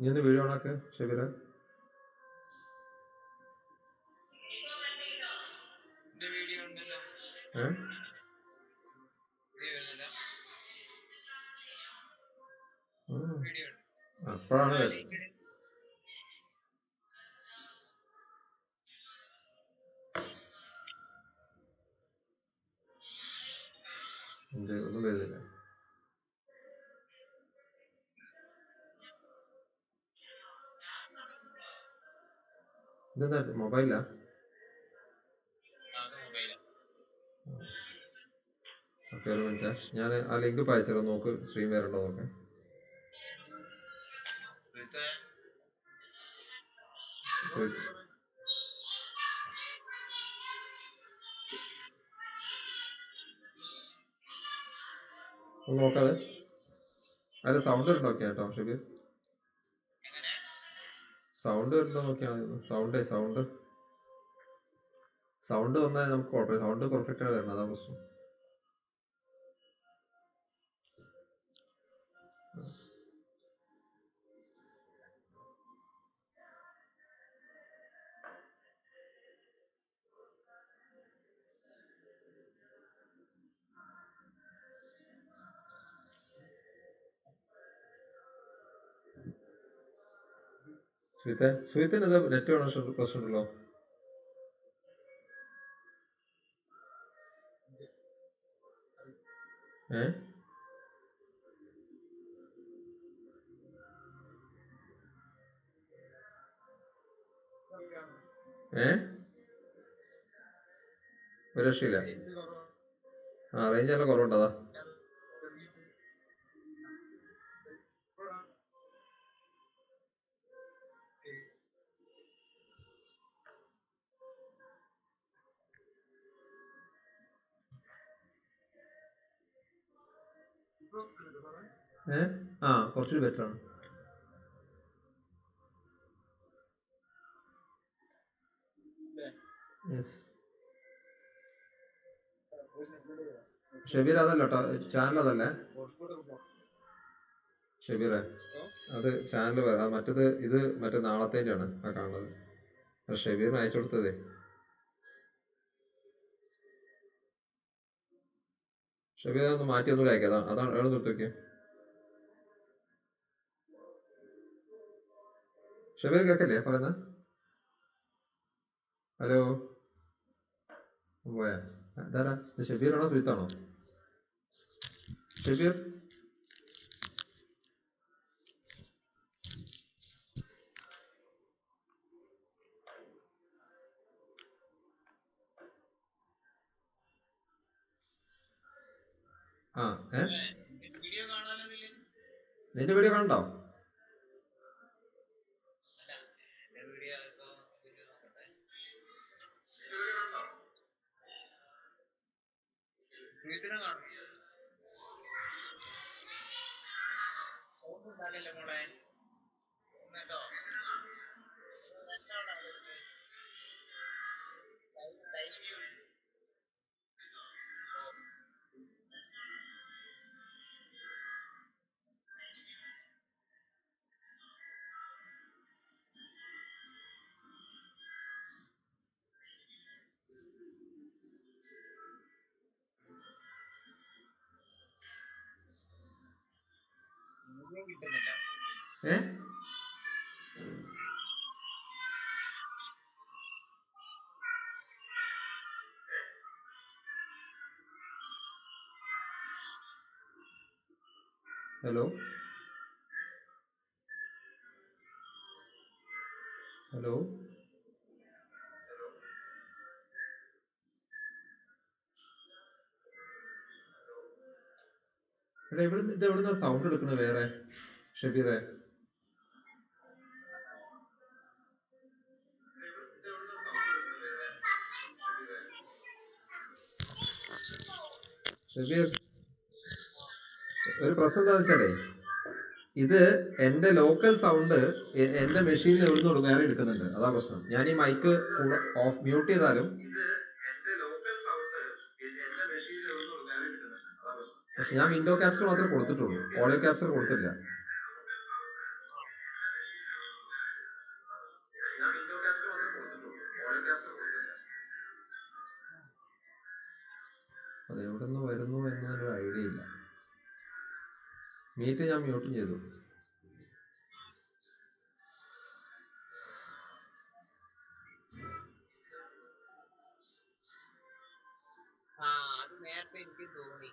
നീ ഒന്ന് വീഡിയോ ഓണാക്ക് ഷബീറ എന്റെ വീഡിയോ ഉണ്ടല്ലോ ഏ വീഡിയോ ഉണ്ടല്ലോ ഉം. വീഡിയോ ഉണ്ട് അപ്പോഴാണ് ആ, link ഇട്. എന്ത് ഒന്നും വരുന്നില്ല ഇതെന്താ മൊബൈലാ ആ, അത് മൊബൈലാ ഓക്കെ ഒരു മിനിറ്റ് ഞാൻ ആ ലിങ്ക് അയച്ചത് നോക്ക് സ്ട്രീം വരണ്ടോ നോക്കെ ഇവിടുത്തെ ഒന്ന് നോക്കാതെ അതിൽ സൗണ്ട് വരുന്നുണ്ടോ നോക്കിയാ കേട്ടോ ഷബീർ എങ്ങനെ സൗണ്ട് വരുന്നുണ്ടോ നോക്കിയാൽ മതി സൗണ്ടേ സൗണ്ട് സൗണ്ട് വന്നാൽ നമുക്ക് കുഴപ്പമില്ല സൗണ്ട് പെർഫെക്റ്റ് ആയി വരണം അതാ പ്രശ്നം സുഹിത്തെ സുഹിത്തിന് ഇത് നെറ്റ് വേണം പ്രശ്നമുണ്ടല്ലോ ഏ ഏ ഒരു രക്ഷയില്ല ആ റേഞ്ച് നല്ല കുറവുണ്ട് അതാ ഏ ആ കുറച്ചുകൂടി ബെറ്റർ ആണ് യെസ് ഷബീർ അതല്ല കേട്ടോ ചാനൽ അതല്ലേ ഷബീറെ അത് ചാനൽ വേറെ മറ്റത് ഇത് മറ്റേ നാളത്തേൻ്റെയാണ് ആ കാണുന്നത് അത് ഷബീറിന് അയച്ചു കൊടുത്തതേ ഷബീർ ഒന്ന് മാറ്റി ഒന്നുകൂടെ അയക്കാം അതാണ് അതാണ് എവിടെ നിർത്തി നോക്കിയേ ഷബീർ കേക്കല്ലേ പറയുന്ന ഹലോ പോയാ ഇതാരാ ഇത് ഷബീറാണോ സുഹിത്താണോ ഷബീർ ആ ഏ വീഡിയോ കാണാനോ ഇതില് നിന്റെ വീഡിയോ കണ്ടോ അല്ല എന്റെ വീഡിയോ ഇപ്പൊ വീഡിയോ നോക്കട്ടെ വീട്ടിനെ കാണും സൗണ്ട് ഉണ്ടാകില്ല മോളെ എന്നിട്ടോ കിട്ടുന്നില്ല ഏ ഹലോ ഹലോ എടാ ഇവിടെ ഇത് എവിടുന്ന സൗണ്ട് എടുക്കണത് വേറെ ഷബീറെ ഷബീർ ഒരു പ്രശ്നം എന്താ വെച്ചാലേ ഇത് എന്റെ ലോക്കൽ സൗണ്ട് എന്റെ മെഷീനിൽ എവിടുന്ന് വേറെ എടുക്കുന്നുണ്ട് അതാ പ്രശ്നം ഞാൻ ഈ മൈക്ക് ഓഫ് മ്യൂട്ട് ചെയ്താലും പക്ഷെ ഞാൻ വിൻഡോ ക്യാപ്ചർ മാത്രമേ കൊടുത്തിട്ടുള്ളൂ ഓഡിയോ ക്യാപ്ചർ കൊടുത്തില്ല അത് എവിടെ നിന്ന് വരുന്നു എന്നൊരു ഐഡിയ ഇല്ല മീറ്റ് ഞാൻ മ്യൂട്ടും ചെയ്തു ആ അത് നേരത്തെ എനിക്ക് തോന്നി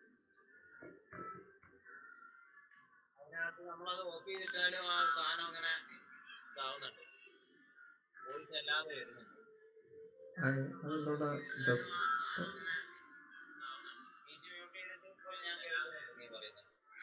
അതിനകത്ത് നമ്മളത് ഓഫ് ചെയ്തിട്ടാലും ആ സാധനം അങ്ങനെ ഇതാവുന്നുണ്ട് വോയിസ് അല്ലാതെ വരുന്നുണ്ട് അതെന്തുകൊണ്ടാ ഡസ് മീറ്റ് മ്യൂട്ട് ചെയ്തിട്ട് ഇപ്പോൾ ഞാൻ കേൾക്കുന്നുണ്ട് നീ പറയുന്നത്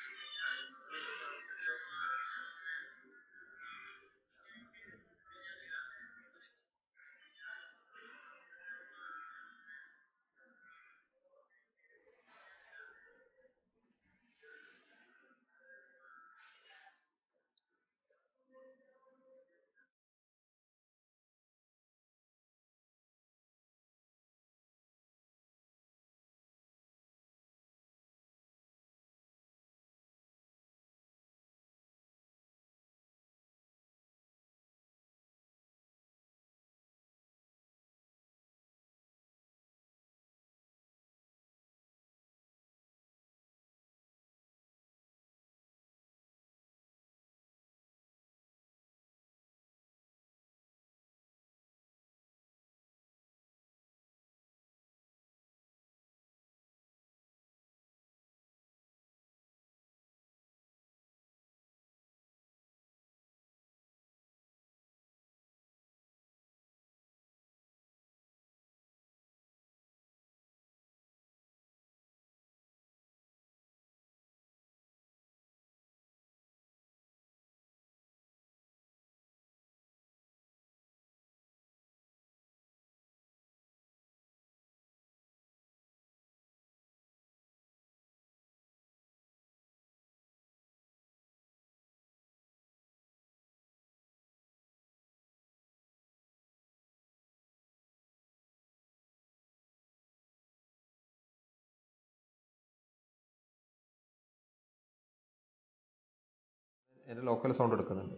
എൻ്റെ ലോക്കൽ സൗണ്ട് എടുക്കുന്നുണ്ട്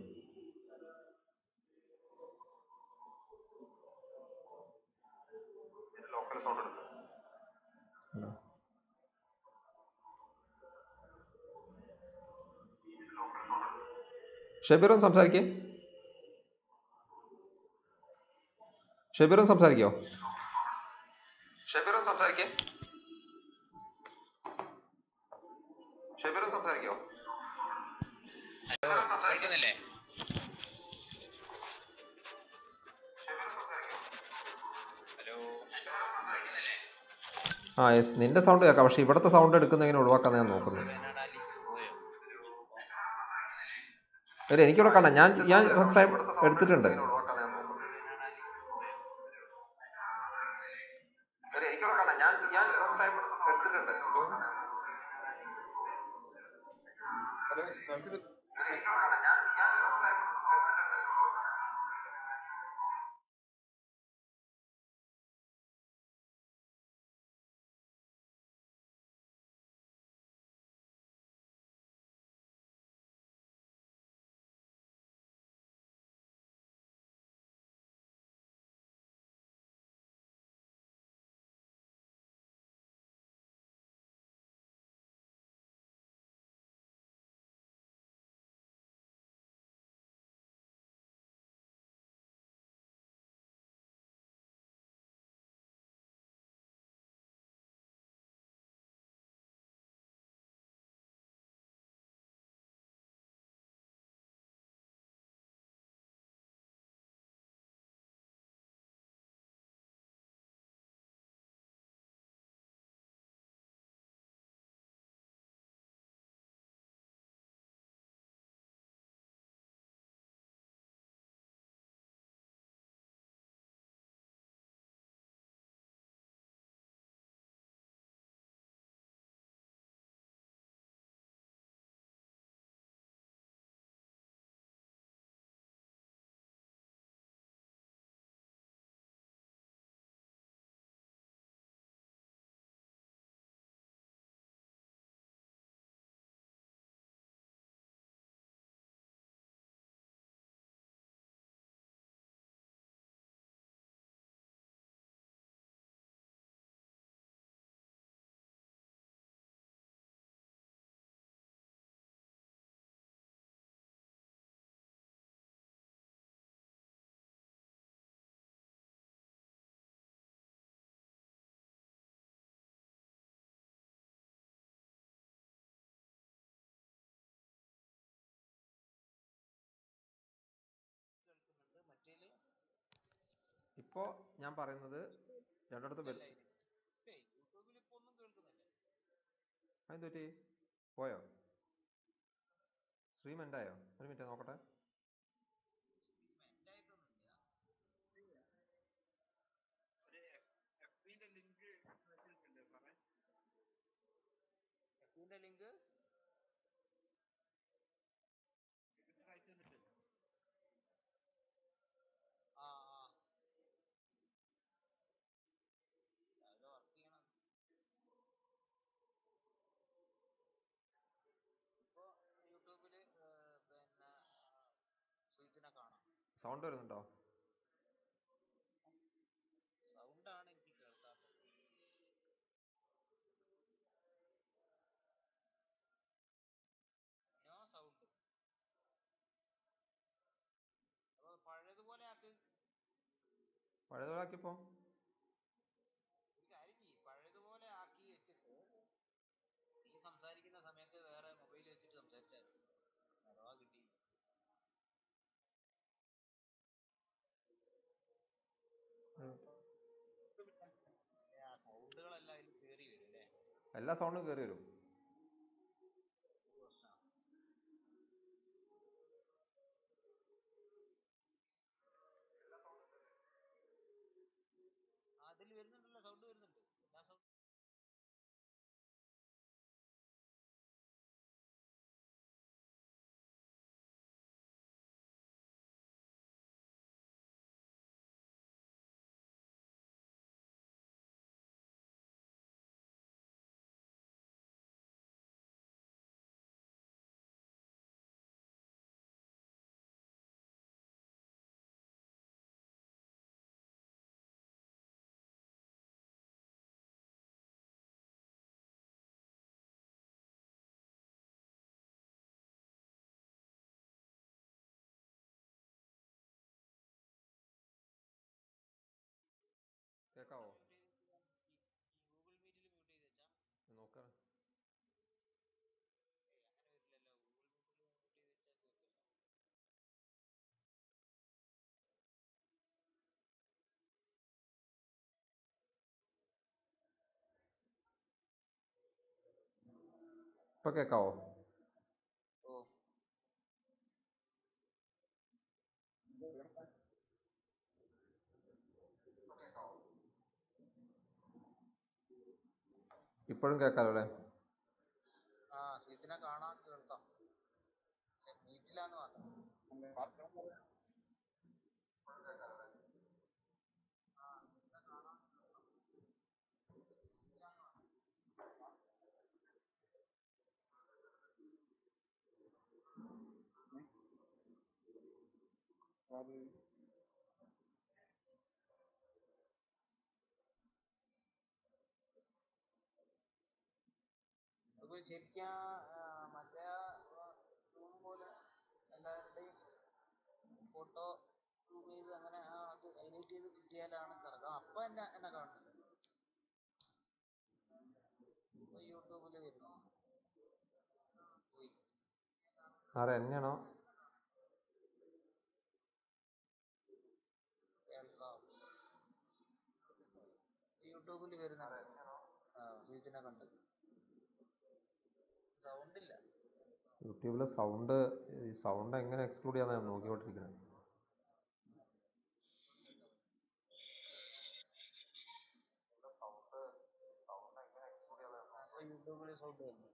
ലോക്കൽ സൗണ്ട് എടുക്കുന്നുണ്ട് ഷബീർ ഒന്ന് സംസാരിക്കേ ഷബീർ ഒന്ന് സംസാരിക്കോ ഷബീർ ഒന്ന് സംസാരിക്കേ ഷബീർ ഒന്ന് സംസാരിക്കോ ഹലോ കേൾക്കുന്നില്ലേ ഹലോ കേൾക്കുന്നില്ലേ ആ യെസ് നിന്റെ സൗണ്ട് കേൾക്കാം പക്ഷെ ഇവിടുത്തെ സൗണ്ട് എടുക്കുന്ന എങ്ങനെ ഒഴിവാക്കാൻ ഞാൻ നോക്കുന്നത് കനഡയിലേക്ക് പോയോ അല്ല എനിക്കിവിടെ കാണാം ഞാൻ ഞാൻ ഫസ്റ്റ് ടൈം എടുത്തിട്ടുണ്ട് എനിക്കിവിടെ കാണാം ഞാൻ ഞാൻ ഫസ്റ്റ് ടൈം എടുത്തിട്ടുണ്ട് ഇപ്പോ ഞാൻ പറയുന്നത് രണ്ടിടത്തും ഇല്ല, വരും ഇത് ഏയ് യൂട്യൂബിൽ ഇപ്പൊ ഒന്നും കേൾക്കുന്നില്ല അതെന്ത് പറ്റി പോയോ സ്ട്രീം എൻഡായോ ഒരു മിനിറ്റ് നോക്കട്ടെ മെന്റായിട്ടൊന്നുമില്ല എഫിന്റെ ലിങ്ക് ആ ആ രാവിലെ വർക്ക് ചെയ്യണം ഇപ്പൊ യൂട്യൂബില് ഏർ, പിന്നെ സുജിത്തിനെ കാണാം സൗണ്ട് വരുന്നുണ്ടോ സൗണ്ടാണ് എനിക്ക് കേൾക്കാത്തത് നോ സൗണ്ട് അപ്പൊ പഴയതുപോലെ ആക്ക് പഴയതാക്കിയപ്പോ ഒരു കാര്യം ചെയ്യ് പഴയതുപോലെ ആക്കി വെച്ചിട്ട് നീ സംസാരിക്കുന്ന സമയത്ത് വേറെ മൊബൈൽ വെച്ചിട്ട് സംസാരിച്ചാൽ മതി അഥവാ കിട്ടി ആ സൗണ്ടുകളെല്ലാം അതിൽ കേറി വരും അല്ലേ എല്ലാ സൗണ്ടും കയറി വരും അതിൽ വരുന്നുണ്ടല്ലോ സൗണ്ട് വരുന്നുണ്ട് എല്ലാ സൗണ്ട് കേക്കാവോ ഗൂഗിൾ മീറ്റിൽ മ്യൂട്ട് ചെയ്ത് വെച്ചാ നോക്കാം ഏയ് അങ്ങനെ വരില്ലല്ലോ ഗൂഗിൾ മീറ്റിൽ മ്യൂട്ട് ചെയ്ത് വെച്ചാൽ കേൾക്കില്ല ഇപ്പൊ കേക്കാവോ ഓ ഇപ്പോഴും കേക്കാലോ അല്ലേ ആ സുജിത്തിനെ കാണാൻ കേൾക്കാം പക്ഷെ മീറ്റിലാന്ന് മാത്രം ആ സുജിത്തിനെ കാണാൻ കേൾക്കാം മീറ്റിലാന്ന് മാത്രം ഇപ്പൊ ശരിക്കും ആ, മറ്റേ റൂം പോലെ എല്ലാവരുടെയും ഫോട്ടോ സൂം ചെയ്ത് അങ്ങനെ ആ അത് ഹൈലൈറ്റ് ചെയ്ത് കിട്ടിയാലാണ് കറക്റ്റ് അപ്പൊ എന്നെ എന്നെ കാണുന്നത് ഇപ്പൊ യൂട്യൂബിൽ വരുന്നു പോയി ആരെ എന്നെയാണോ കേൾക്കാം യൂട്യൂബിൽ വരുന്നുണ്ട് ആ സുജിത്തിനെ കണ്ട് സൗണ്ട് ഇല്ല യൂട്യൂബിലെ സൗണ്ട് ഈ സൗണ്ട് എങ്ങനെ എക്സ്ക്ലൂഡ് ചെയ്യാന്നാ ഞാൻ നോക്കിക്കൊണ്ടിരിക്കുന്നത് അപ്പൊ യൂട്യൂബിൽ സൗണ്ട് വരുന്നു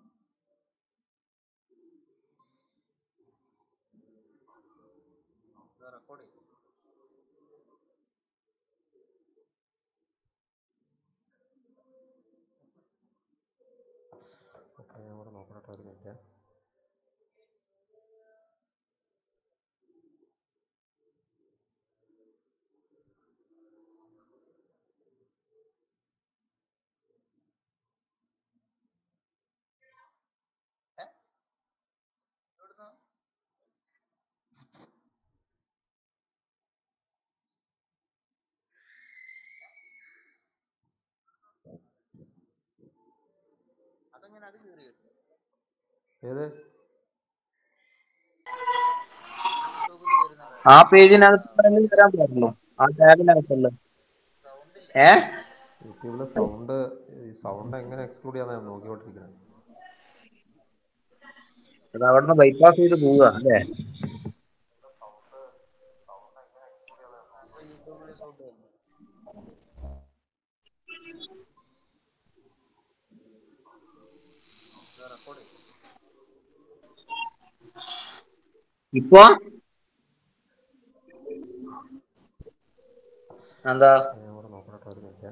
റെക്കോർഡ് ചെയ്തു ഓക്കെ ഞാൻ ഇവിടെ നോക്കട്ടെ ഒരു മിനിറ്റ് ഏ എവിടുന്നാ അതെങ്ങനെ അത് കയറി വരും ഏത് യൂട്യൂബിൽ വരുന്നുണ്ട് ആ പേജിനകത്ത് വരാൻ പാടുള്ളൂ ആ ടാബിനകത്തല്ലേ സൗണ്ട് ഇല്ല ഏ യൂട്യൂബിലെ സൗണ്ട് ഈ സൗണ്ട് എങ്ങനെ എക്സ്ക്ലൂഡ് ചെയ്യാന്നാ ഞാൻ നോക്കിക്കൊണ്ടിരിക്കുന്നത് അത് അവിടുന്ന് ബൈപ്പാസ് ചെയ്ത് പോവുക അല്ലേ അപ്പൊ യൂട്യൂബിൽ സൗണ്ട് വരുന്നു റെക്കോർഡ് ചെയ്യും ഇപ്പൊ എന്താ ഞാൻ ഇവിടെ നോക്കട്ടെ ഒരു മിനിറ്റ്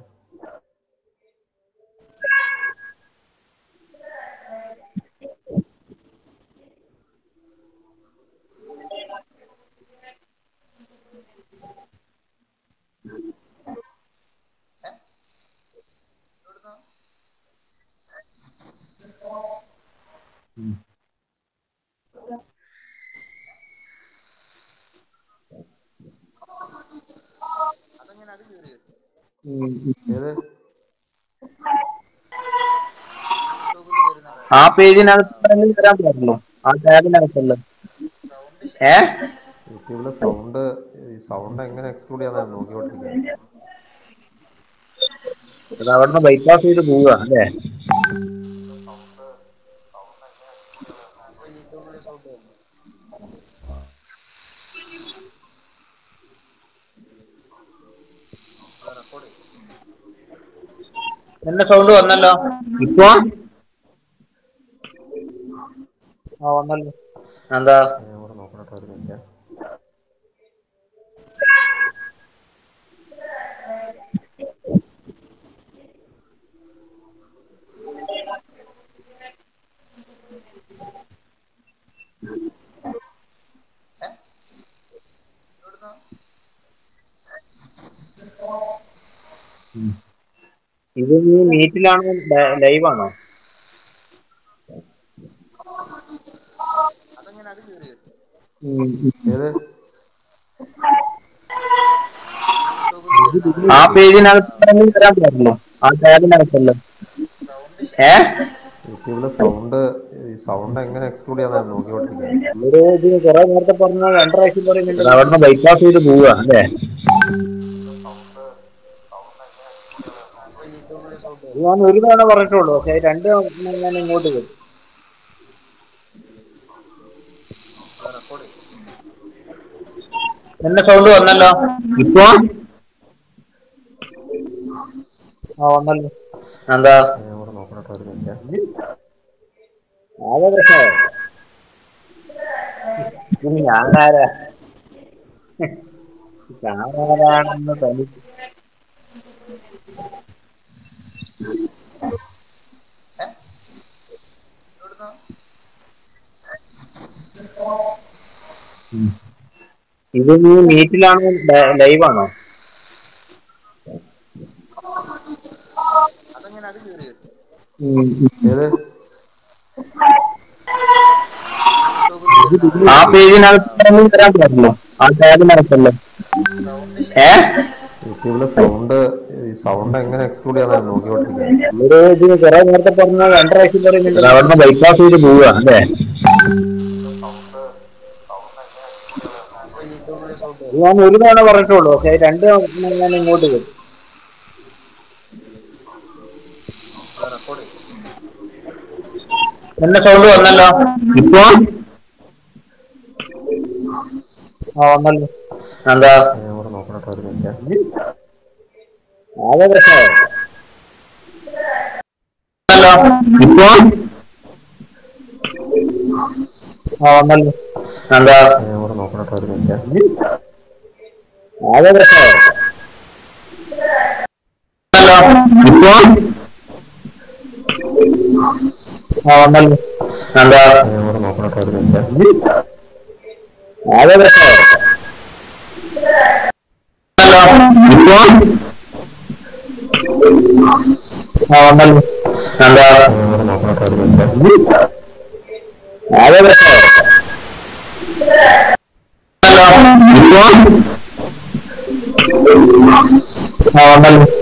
എവിടുന്നാ അതെങ്ങനെ അത് കയറി വരും ഏത് യൂട്യൂബിൽ വരുന്ന ആ പേജിനകത്ത് തന്നെ വരാൻ പാടില്ലോ ആ ടാബിനകത്തല്ലേ സൗണ്ട് ഇല്ല ഏ യൂട്യൂബിലെ സൗണ്ട് ഈ സൗണ്ട് എങ്ങനെ എക്സ്ക്ലൂഡ് ചെയ്യാന്നാ ഞാൻ നോക്കിക്കൊണ്ടിരിക്കുന്നത് അത് അവിടുന്ന് ബൈപ്പാസ് ചെയ്ത് പോവുക അല്ലേ അപ്പൊ യൂട്യൂബിൽ സൗണ്ട് വരുന്നു റെക്കോർഡ് ചെയ്യും എന്റെ സൗണ്ട് വന്നല്ലോ ഇപ്പൊ ആ വന്നല്ലോ എന്താ ഞാൻ ഇവിടെ നോക്കട്ടെ ഒരു മിനിറ്റ് എവിടുന്നാ ഇത് നീ മീറ്റിലാണോ ലൈവാണോ അതെങ്ങനെ അത് കയറി വരും ഏത് യൂട്യൂബിൽ വരുന്ന ആ പേജിനകത്ത് തന്നെ വരാൻ പാടില്ലോ ആ ടാബിനകത്തല്ലേ സൗണ്ട് ഇല്ല ഏ യൂട്യൂബിലെ സൗണ്ട് ഈ സൗണ്ട് എങ്ങനെ എക്സ്ക്ലൂഡ് ചെയ്യാന്നാ ഞാൻ നോക്കിക്കൊണ്ടിരിക്കുന്നത് ഒരു ഇത് കുറെ നേരത്തെ പറഞ്ഞ രണ്ടു പ്രാവശ്യം പറയുന്നുണ്ട് അത് അവിടുന്ന് ബൈപ്പാസ് ചെയ്ത് പോവുക അല്ലേ അപ്പൊ യൂട്യൂബിൽ സൗണ്ട് ഇത് ഞാൻ ഒരു തവണ പറഞ്ഞിട്ടുള്ളൂ പക്ഷെ രണ്ട് തവണ ഞാൻ ഇങ്ങോട്ട് വരും റെക്കോർഡ് ചെയ്യും എന്റെ സൗണ്ട് വന്നല്ലോ ഇപ്പൊ ആ വന്നല്ലോ എന്താ ഞാൻ ഇവിടെ നോക്കട്ടെ ഒരു മിനിറ്റ് ആകെ പ്രശ്നമായി ഇനി ഞാനാരാ ഞാനാരാണെന്ന് തനി എവിടുന്നാ ഇത് നീ മീറ്റിലാണോ ലൈവാണോ അതെങ്ങനെ അത് കയറി വരും ഏത് യൂട്യൂബിൽ വരുന്ന ആ പേജിനകത്ത് തന്നെ വരാൻ പാടില്ലോ ആ ടാബിനകത്തല്ലേ സൗണ്ട് ഇല്ല ഏ യൂട്യൂബിലെ സൗണ്ട് ഈ സൗണ്ട് എങ്ങനെ എക്സ്ക്ലൂഡ് ചെയ്യാന്നാ ഞാൻ നോക്കിക്കൊണ്ടിരിക്കുന്നത് ഒരു ഇത് കുറെ നേരത്തെ പറഞ്ഞ രണ്ടു പ്രാവശ്യം പറയുന്നുണ്ട് അത് അവിടുന്ന് ബൈപ്പാസ് ചെയ്ത് പോവുക അല്ലേ അപ്പൊ യൂട്യൂബിൽ സൗണ്ട് ഇത് ഞാൻ ഒരു തവണ പറഞ്ഞിട്ടുള്ളൂ പക്ഷെ രണ്ട് തവണ ഞാൻ ഇങ്ങോട്ട് വരും റെക്കോർഡ് ചെയ്യും എന്റെ സൗണ്ട് വന്നല്ലോ ഇപ്പൊ ആ വന്നല്ലോ എന്താ ഞാൻ ഇവിടെ നോക്കട്ടെ ഒരു മിനിറ്റ് ആകെ പ്രശ്നമായി വന്നല്ലോ ഇപ്പൊ ആ വന്നല്ലോ എന്താ ഞാൻ ഇവിടെ നോക്കട്ടെ ഒരു മിനിറ്റ് ആകെ പ്രശ്നമായി വന്നല്ലോ ഇപ്പൊ ആ വന്നല്ലോ എന്താ ഞാൻ ഇവിടെ നോക്കട്ടെ ഒരു മിനിറ്റ് ആകെ പ്രശ്നമായി വന്നല്ലോ ഇപ്പൊ ആ വന്നല്ലോ എന്താ ഞാൻ ഇവിടെ നോക്കട്ടെ ഒരു മിനിറ്റ് ആകെ പ്രശ്നമായി വന്നല്ലോ ഇപ്പൊ ആ വന്നല്ലോ